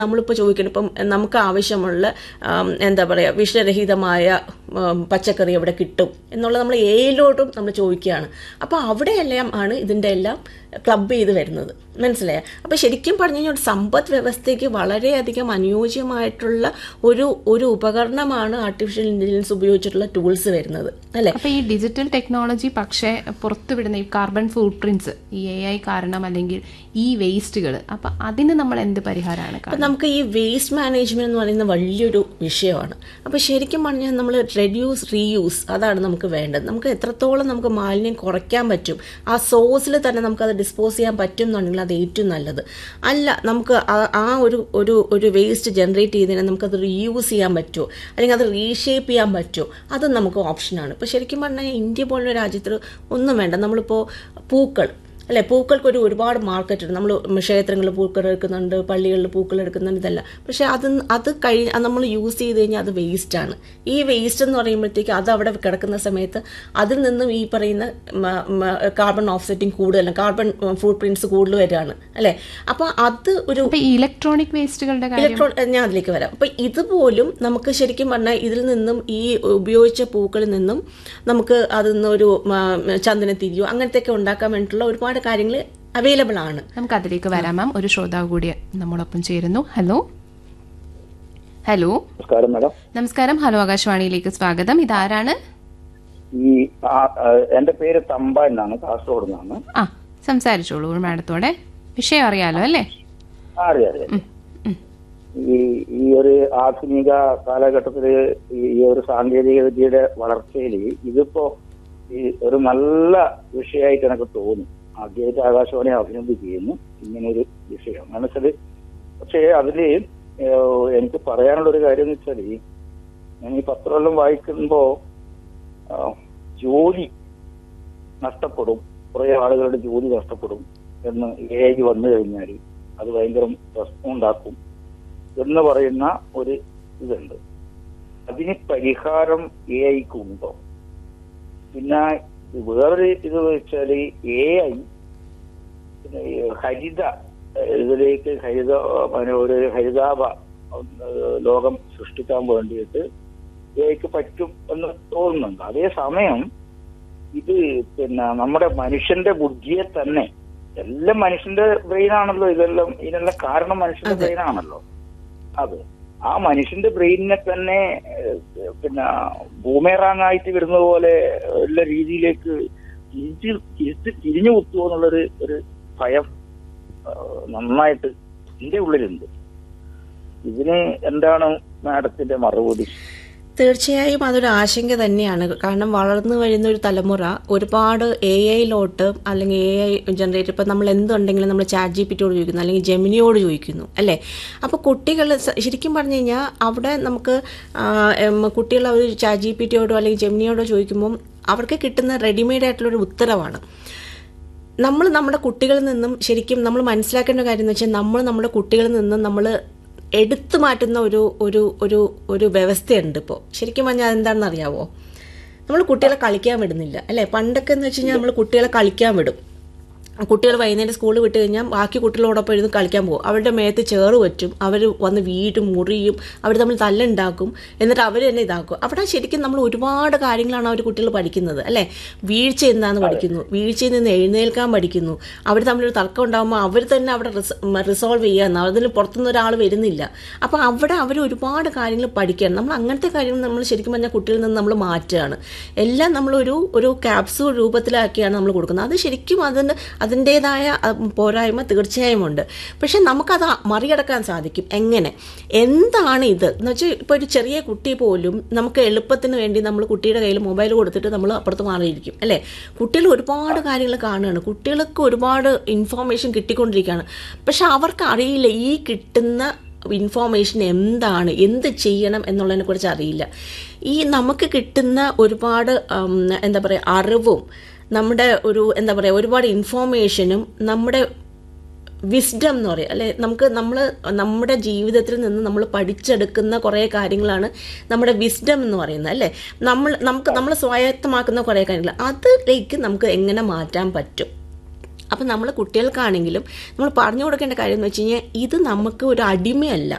നമ്മളിപ്പോൾ ചോദിക്കണം ഇപ്പം നമുക്ക് ആവശ്യമുള്ള ആം, എന്താ പറയുക വിഷരഹിതമായ ആം, പച്ചക്കറി എവിടെ കിട്ടും എന്നുള്ളത് നമ്മൾ ഏലോട്ടും നമ്മൾ ചോദിക്കുകയാണ് അപ്പോൾ അവിടെയെല്ലാം ആണ് ഇതിൻ്റെ എല്ലാം ക്ലബ് ചെയ്ത് വരുന്നത് മനസ്സിലായോ അപ്പോൾ ശരിക്കും പറഞ്ഞു കഴിഞ്ഞാൽ ഒരു സമ്പദ് വ്യവസ്ഥയ്ക്ക് വളരെയധികം അനുയോജ്യമായിട്ടുള്ള ഒരു ഒരു ഉപകരണമാണ് ആർട്ടിഫിഷ്യൽ ഇൻ്റലിജൻസ് ഉപയോഗിച്ചിട്ടുള്ള ടൂൾസ് വരുന്നത് അല്ലേ അപ്പൊ ഈ ഡിജിറ്റൽ ടെക്നോളജി പക്ഷേ പുറത്തുവിടുന്ന ഈ കാർബൺ ഫുട് പ്രിന്റ്സ് ഈ എ ഐ കാരണം അല്ലെങ്കിൽ ഈ വേസ്റ്റുകൾ അപ്പൊ അതിന് നമ്മൾ എന്ത് പരിഹാരമാണ് അപ്പം നമുക്ക് ഈ വേസ്റ്റ് മാനേജ്മെന്റ് എന്ന് പറയുന്ന വലിയൊരു വിഷയമാണ് അപ്പോൾ ശരിക്കും പറഞ്ഞാൽ നമ്മൾ റെഡ്യൂസ് റീയൂസ് അതാണ് നമുക്ക് വേണ്ടത് നമുക്ക് എത്രത്തോളം നമുക്ക് മാലിന്യം കുറയ്ക്കാൻ പറ്റും ആ സോഴ്സിൽ തന്നെ നമുക്കത് ഡിസ്പോസ് ചെയ്യാൻ പറ്റും എന്നുണ്ടെങ്കിൽ അത് ഏറ്റവും നല്ലത് അല്ല നമുക്ക് ആ- ആ ഒരു ഒരു ഒരു വേസ്റ്റ് ജനറേറ്റ് ചെയ്തതിനെ നമുക്കത് റീയൂസ് ചെയ്യാൻ പറ്റുമോ അല്ലെങ്കിൽ അത് റീഷേപ്പ് ചെയ്യാൻ പറ്റുമോ അത് നമുക്ക് ഓപ്ഷനാണ് ഇപ്പോൾ ശരിക്കും പറഞ്ഞാൽ ഇന്ത്യ പോലുള്ള രാജ്യത്തിൽ ഒന്നും വേണ്ട നമ്മളിപ്പോൾ പൂക്കൾ അല്ലെ പൂക്കൾക്കൊരു ഒരുപാട് മാർക്കറ്റ് ഉണ്ട് നമ്മൾ ക്ഷേത്രങ്ങളിൽ പൂക്കൾ എടുക്കുന്നുണ്ട് പള്ളികളിൽ പൂക്കൾ എടുക്കുന്നുണ്ട് ഇതല്ല പക്ഷെ അത് അത് കഴി അത് നമ്മൾ യൂസ് ചെയ്ത് കഴിഞ്ഞാൽ അത് വേസ്റ്റ് ആണ് ഈ വേസ്റ്റ് എന്ന് പറയുമ്പോഴത്തേക്ക് അത് അവിടെ കിടക്കുന്ന സമയത്ത് അതിൽ നിന്നും ഈ പറയുന്ന കാർബൺ ഓഫ്സെറ്റിംഗ് കൂടുതലും കാർബൺ ഫുട് പ്രിന്റ്സ് കൂടുതൽ വരികയാണ് അല്ലെ അപ്പോൾ അത് ഒരു അപ്പൊ ഈ ഇലക്ട്രോണിക് വേസ്റ്റുകളുടെ കാര്യം ഇലക്ട്രോൺ ഞാൻ അതിലേക്ക് വരാം അപ്പൊ ഇതുപോലും നമുക്ക് ശരിക്കും പറഞ്ഞാൽ ഇതിൽ നിന്നും ഈ ഉപയോഗിച്ച പൂക്കളിൽ നിന്നും നമുക്ക് അതിൽ നിന്ന് ഒരു ചന്ദനത്തിരിയോ അങ്ങനത്തെ ഒക്കെ ഉണ്ടാക്കാൻ വേണ്ടിയിട്ടുള്ള ഒരുപാട് കാര്യങ്ങൾ അവൈലബിൾ ആണ് നമുക്ക് അതിലേക്ക് വരാം മാം ഒരു ശ്രോതാവ് കൂടി നമ്മളൊപ്പം ചേരുന്നു ഹലോ ഹലോ നമസ്കാരം മാഡം നമസ്കാരം ഹലോ ആകാശവാണിയിലേക്ക് സ്വാഗതം ഇതാരാണ് ഈ ആ- ആ, എന്റെ പേര് തമ്പ എന്നാണ് കാസർഗോഡ് നിന്നാണ് ആ സംസാരിച്ചോളൂ മാഡത്തോടെ വിഷയം അറിയാലോ അല്ലേ ആ, അറിയാം അറിയാം ഉം, ഉം. ഈ ഈ ഒരു ആധുനിക കാലഘട്ടത്തില് ഈ ഈ ഒരു സാങ്കേതിക വിദ്യയുടെ വളർച്ചയിൽ ഇതിപ്പോ ഈ ഒരു നല്ല വിഷയമായിട്ട് എനിക്ക് തോന്നുന്നു ആദ്യമായിട്ട് ആകാശവാണി അഭിനന്ദിക്കുന്നു ഇങ്ങനൊരു വിഷയം മനസ്സിൽ പക്ഷേ അതില് ഏഹ്, എനിക്ക് പറയാനുള്ള ഒരു കാര്യം എന്ന് വെച്ചാല് ഞാൻ ഈ പത്രമെല്ലാം വായിക്കുമ്പോ ആ, ജോലി നഷ്ടപ്പെടും കുറെ ആളുകളുടെ ജോലി നഷ്ടപ്പെടും എന്ന് എ ഐ വന്നു കഴിഞ്ഞാൽ അത് ഭയങ്കര പ്രശ്നം ഉണ്ടാക്കും എന്ന് പറയുന്ന ഒരു ഇതുണ്ട് അതിന് പരിഹാരം എ ഐക്ക് ഉണ്ടോ പിന്നെ വേറൊരു ഇത് വെച്ചാല് എ ഐ പിന്നെ ഈ ഹരിത ഏഹ് ഇതിലേക്ക് ഹരിത പിന്നെ ഒരു ഹരിതാഭ ഏഹ് ലോകം സൃഷ്ടിക്കാൻ വേണ്ടിയിട്ട് എ ഐക്ക് പറ്റും എന്ന് തോന്നുന്നുണ്ട് അതേസമയം ഇത് പിന്നെ നമ്മുടെ മനുഷ്യന്റെ ബുദ്ധിയെ തന്നെ എല്ലാം മനുഷ്യന്റെ ബ്രെയിൻ ആണല്ലോ ഇതെല്ലാം ഇതിനെല്ലാം കാരണം മനുഷ്യന്റെ ബ്രെയിൻ ആണല്ലോ അതെ ആ മനുഷ്യന്റെ ബ്രെയിനിനെ തന്നെ ഏഹ്, പിന്നെ ബൂമേറാങ് ആയിട്ട് വരുന്നത് പോലെ ഉള്ള രീതിയിലേക്ക് തിരിച്ച് തിരിച്ച് തിരിഞ്ഞു കുത്തുമോ എന്നുള്ളൊരു ഒരു ഭയം ഏഹ്, നന്നായിട്ട് എന്റെ ഉള്ളിലുണ്ട് ഇതിന് എന്താണ് മാഡത്തിന്റെ മറുപടി തീർച്ചയായും അതൊരു ആശങ്ക തന്നെയാണ് കാരണം വളർന്നു വരുന്ന ഒരു തലമുറ ഒരുപാട് എ ഐയിലോട്ട് അല്ലെങ്കിൽ എ ഐ ജനറേറ്റ് ഇപ്പം നമ്മൾ എന്തുണ്ടെങ്കിലും നമ്മൾ ചാറ്റ് ജി പിറ്റിയോട് ചോദിക്കുന്നു അല്ലെങ്കിൽ ജെമിനിയോട് ചോദിക്കുന്നു അല്ലേ അപ്പോൾ കുട്ടികൾ സ- ശരിക്കും പറഞ്ഞു കഴിഞ്ഞാൽ അവിടെ നമുക്ക് ആ, എം, കുട്ടികൾ അവർ ചാറ്റ് ജി പിറ്റിയോടോ അല്ലെങ്കിൽ ജെമിനിയോടോ ചോദിക്കുമ്പം അവർക്ക് കിട്ടുന്ന റെഡിമെയ്ഡ് ആയിട്ടുള്ളൊരു ഉത്തരവാണ് നമ്മൾ നമ്മുടെ കുട്ടികളിൽ നിന്നും ശരിക്കും നമ്മൾ മനസ്സിലാക്കേണ്ട കാര്യം എന്ന് വെച്ചാൽ നമ്മൾ നമ്മുടെ കുട്ടികളിൽ നിന്നും നമ്മൾ എടുത്തു മാറ്റുന്ന ഒരു ഒരു ഒരു ഒരു വ്യവസ്ഥയുണ്ട് ഇപ്പോൾ ശരിക്കും പറഞ്ഞാൽ അതെന്താണെന്ന് അറിയാവോ നമ്മൾ കുട്ടികളെ കളിക്കാൻ വിടുന്നില്ല അല്ലേ പണ്ടൊക്കെ എന്ന് വെച്ച് കഴിഞ്ഞാൽ നമ്മൾ കുട്ടികളെ കളിക്കാൻ വിടും കുട്ടികൾ വൈകുന്നേരം സ്കൂളിൽ വിട്ട് കഴിഞ്ഞാൽ ബാക്കി കുട്ടികളോടൊപ്പം ഇരുന്ന് കളിക്കാൻ പോകും അവരുടെ മേത്ത് ചേറ് പറ്റും അവർ വന്ന് വീടും മുറിയും അവർ തമ്മിൽ തല്ലുണ്ടാക്കും എന്നിട്ട് അവർ തന്നെ ഇതാക്കും അവിടെ ശരിക്കും നമ്മൾ ഒരുപാട് കാര്യങ്ങളാണ് അവർ കുട്ടികൾ പഠിക്കുന്നത് അല്ലേ വീഴ്ച എന്താണെന്ന് പഠിക്കുന്നു വീഴ്ചയിൽ നിന്ന് എഴുന്നേൽക്കാൻ പഠിക്കുന്നു അവർ തമ്മിലൊരു തർക്കം ഉണ്ടാകുമ്പോൾ അവർ തന്നെ അവിടെ റിസോൾവ് ചെയ്യാന്ന് അതിൽ പുറത്തുനിന്ന് ഒരാൾ വരുന്നില്ല അപ്പോൾ അവിടെ അവർ ഒരുപാട് കാര്യങ്ങൾ പഠിക്കുകയാണ് നമ്മൾ അങ്ങനത്തെ കാര്യങ്ങൾ നമ്മൾ ശരിക്കും പറഞ്ഞാൽ കുട്ടികളിൽ നിന്ന് നമ്മൾ മാറ്റുകയാണ് എല്ലാം നമ്മളൊരു ഒരു ക്യാപ്സൂൾ രൂപത്തിലാക്കിയാണ് നമ്മൾ കൊടുക്കുന്നത് അത് ശരിക്കും അതിന് അതിൻ്റേതായ അഹ്, പോരായ്മ തീർച്ചയായും ഉണ്ട് പക്ഷെ നമുക്കത് മറികടക്കാൻ സാധിക്കും എങ്ങനെ എന്താണ് ഇത് എന്ന് വെച്ചാൽ ഇപ്പോൾ ഒരു ചെറിയ കുട്ടി പോലും നമുക്ക് എളുപ്പത്തിന് വേണ്ടി നമ്മൾ കുട്ടിയുടെ കയ്യിൽ മൊബൈൽ കൊടുത്തിട്ട് നമ്മൾ അപ്പുറത്ത് മാറിയിരിക്കും അല്ലേ കുട്ടികൾ ഒരുപാട് കാര്യങ്ങൾ കാണുകയാണ് കുട്ടികൾക്ക് ഒരുപാട് ഇൻഫോർമേഷൻ കിട്ടിക്കൊണ്ടിരിക്കുകയാണ് പക്ഷെ അവർക്ക് അറിയില്ല ഈ കിട്ടുന്ന ഇൻഫോർമേഷൻ എന്താണ് എന്ത് ചെയ്യണം എന്നുള്ളതിനെ കുറിച്ച് അറിയില്ല ഈ നമുക്ക് കിട്ടുന്ന ഒരുപാട് ഉം, എന്താ പറയുക അറിവും നമ്മുടെ ഒരു എന്താ പറയുക ഒരുപാട് ഇൻഫോർമേഷനും നമ്മുടെ വിസ്ഡം എന്ന് പറയും അല്ലെ നമുക്ക് നമ്മൾ നമ്മുടെ ജീവിതത്തിൽ നിന്ന് നമ്മൾ പഠിച്ചെടുക്കുന്ന കുറേ കാര്യങ്ങളാണ് നമ്മുടെ വിസ്ഡം എന്ന് പറയുന്നത് അല്ലേ നമ്മൾ നമുക്ക് നമ്മൾ സ്വായത്തമാക്കുന്ന കുറേ കാര്യങ്ങൾ അതിലേക്ക് നമുക്ക് എങ്ങനെ മാറ്റാൻ പറ്റും അപ്പം നമ്മൾ കുട്ടികൾക്കാണെങ്കിലും നമ്മൾ പറഞ്ഞു കൊടുക്കേണ്ട കാര്യം എന്ന് വെച്ച് കഴിഞ്ഞാൽ ഇത് നമുക്ക് ഒരു അടിമയല്ല